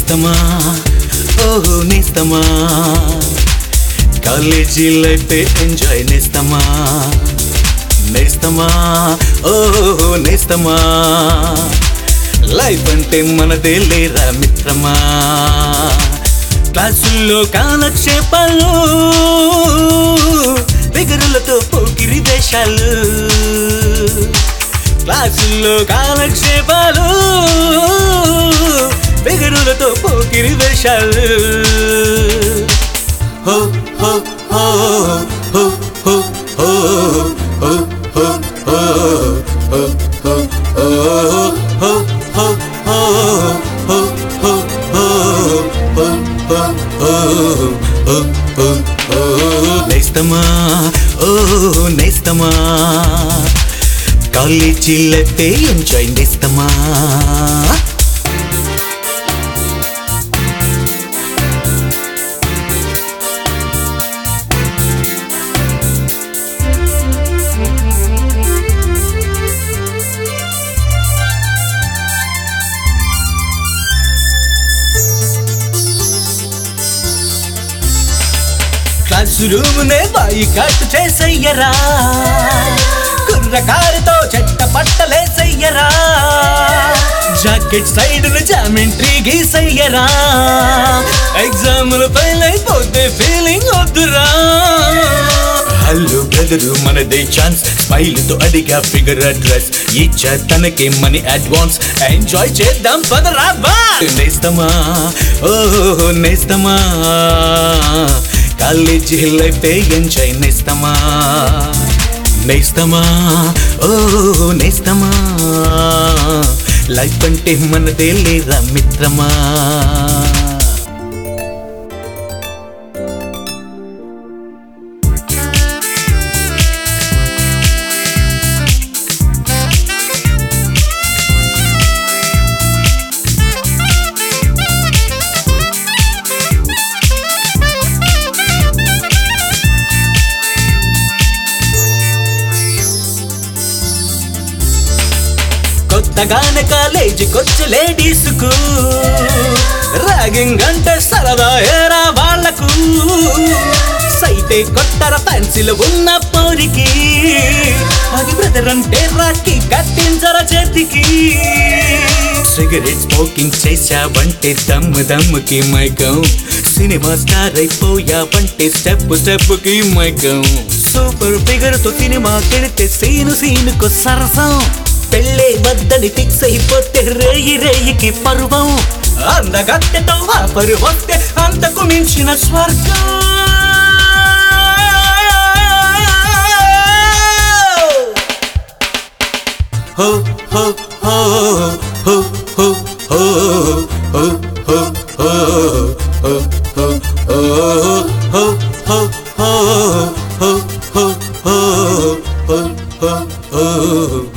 నేస్తమా ఓహో నేస్తమా కాలేజీ లైఫ్ ఎంజాయ్ నేస్తమా నేస్తమా ఓహో నేస్తమా లైఫ్ అంటే మనదే లేరా మిత్రమా క్లాసుల్లో కాలక్షేపాలు బిగరులతో పోకిరి వేషాలు క్లాసుల్లో కాలక్షేపాలు బిగరులతో పోకిరి వేషాలు హో హో హో హో హో హో హో హో హో హో హో హో హో హో హో నేస్తమా ఓ నేస్తమా కాలేజీ లైఫ్ ఎంజాయ్ నేస్తమా క్లాస్ రూమ్ నే బాయి కట్ చేసయ్యరా కుర్రకారుతో చెట్ట పట్టలేసయ్యరా జాకెట్ సైడ్ ను జామెంట్రీ గీసయ్యరా ఎగ్జాములు ఫెయిల్ అయిపోతే ఫీలింగ్ వద్దురా హలో బ్రదరు మనదే ఛాన్స్ స్మైల్ తో అడిగా ఫిగర్ అడ్రస్ ఇచ్చా తనకే మనీ అడ్వాన్స్ ఎంజాయ్ చేద్దాం పదరా బా నేస్తమా ఓ నేస్తమా కాలేజీ లైఫ్ ఎంజాయ్ నేస్తమా నేస్తమా ఓ నేస్తమా లైఫ్ అంటే మనదే లేదా మిత్రమా కొత్తగానే కాలేజీకొచ్చి లేడీస్కు ర్యాగింగ్ అంటే సరదా ఏరా వాళ్లకు సైతే కొట్టర పెన్సిల్ ఉన్న పోరికి అది బ్రదర్ అంటే రాకి కట్టించర చేతికి సిగరెట్ స్మోకింగ్ చేశావంటే దమ్ము దమ్ముకి మైకం సినిమా స్టార్ అయిపోయావంటే స్టెప్ స్టెప్ కి మైకం సూపర్ ఫిగర్ తో సినిమా కెడితే సీను సీనుకు సరసం పెళ్ళే వద్దని ఫిక్స్ అయిపోతే రేయి రేయికి పరువం అందగత్తెతో ఆపరు వస్తే అంతకు మించిన స్వర్గం హో హో హో హో హో హో హో హో హో హో హో హో హో హో హో హో హో హో హో